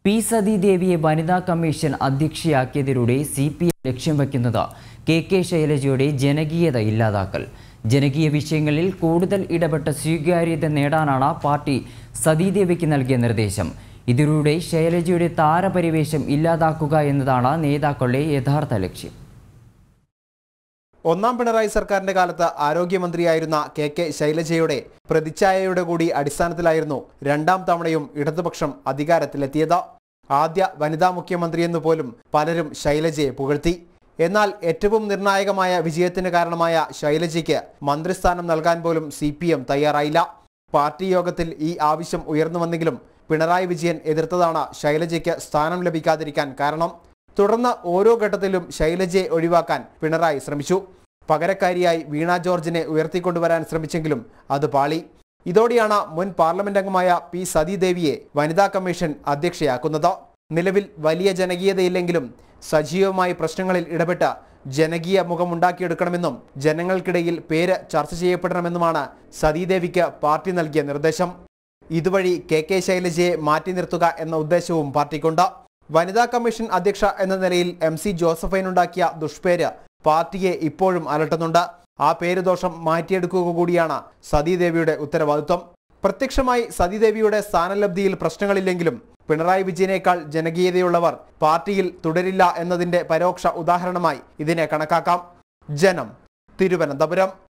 P സതീദേവിയെ വനിതാ കമ്മീഷൻ അധ്യക്ഷയാക്കിയതിലൂടെ സി പി എം ലക്ഷ്യം വയ്ക്കുന്നത് കെ കെ ശൈലജയുടെ ജനകീയത ഇല്ലാതാക്കൽ ജനകീയ വിഷയങ്ങളിൽ കൂടുതൽ ഇടപെട്ട സ്വീകാര്യത നേടാനാണ് പാർട്ടി സതീദേവിക്ക് നൽകിയ നിർദ്ദേശം ഇതിലൂടെ ശൈലജയുടെ താരപരിവേഷം ഇല്ലാതാക്കുക എന്നതാണ് നേതാക്കളുടെ യഥാർത്ഥ ലക്ഷ്യം ഒന്നാം പിണറായി സർക്കാരിന്റെ കാലത്ത് ആരോഗ്യമന്ത്രിയായിരുന്ന കെ കെ ശൈലജയുടെ പ്രതിച്ഛായയുടെ കൂടി അടിസ്ഥാനത്തിലായിരുന്നു രണ്ടാം തവണയും ഇടതുപക്ഷം അധികാരത്തിലെത്തിയത് ആദ്യ വനിതാ മുഖ്യമന്ത്രിയെന്ന് പോലും പലരും ശൈലജയെ പുകഴ്ത്തി എന്നാൽ ഏറ്റവും നിർണായകമായ വിജയത്തിന് കാരണമായ ശൈലജയ്ക്ക് മന്ത്രിസ്ഥാനം നൽകാൻ പോലും സി പി എം തയ്യാറായില്ല പാർട്ടി യോഗത്തിൽ ഈ ആവശ്യം ഉയർന്നു വന്നെങ്കിലും പിണറായി വിജയൻ എതിർത്തതാണ് ശൈലജയ്ക്ക് സ്ഥാനം ലഭിക്കാതിരിക്കാൻ കാരണം തുടർന്ന് ഓരോ ഘട്ടത്തിലും ശൈലജയെ ഒഴിവാക്കാൻ പിണറായി ശ്രമിച്ചു പകരക്കാരിയായി വീണ ജോർജിനെ ഉയർത്തിക്കൊണ്ടുവരാൻ ശ്രമിച്ചെങ്കിലും അത് പാളി ഇതോടെയാണ് മുൻ പാർലമെന്റ് അംഗമായ പി സതീദേവിയെ വനിതാ കമ്മീഷൻ അധ്യക്ഷയാക്കുന്നത് നിലവിൽ വലിയ ജനകീയതയില്ലെങ്കിലും സജീവമായി പ്രശ്നങ്ങളിൽ ഇടപെട്ട് ജനകീയ മുഖമുണ്ടാക്കിയെടുക്കണമെന്നും ജനങ്ങൾക്കിടയിൽ പേര് ചർച്ച ചെയ്യപ്പെടണമെന്നുമാണ് സതീദേവിക്ക് പാർട്ടി നൽകിയ നിർദ്ദേശം ഇതുവഴി കെ കെ ശൈലജയെ മാറ്റി നിർത്തുക എന്ന ഉദ്ദേശവും പാർട്ടിക്കുണ്ട് വനിതാ കമ്മീഷൻ അധ്യക്ഷ എന്ന നിലയിൽ എം സി ജോസഫൈനുണ്ടാക്കിയ ദുഷ്പേര് പാർട്ടിയെ ഇപ്പോഴും അലട്ടുന്നുണ്ട് ആ പേരുദോഷം മാറ്റിയെടുക്കുക കൂടിയാണ് സതീദേവിയുടെ ഉത്തരവാദിത്വം പ്രത്യക്ഷമായി സതീദേവിയുടെ സ്ഥാനലബ്ധിയിൽ പ്രശ്നങ്ങളില്ലെങ്കിലും പിണറായി വിജയനേക്കാൾ ജനകീയതയുള്ളവർ പാർട്ടിയിൽ തുടരില്ല എന്നതിന്റെ പരോക്ഷ ഉദാഹരണമായി ഇതിനെ കണക്കാക്കാം ജനം തിരുവനന്തപുരം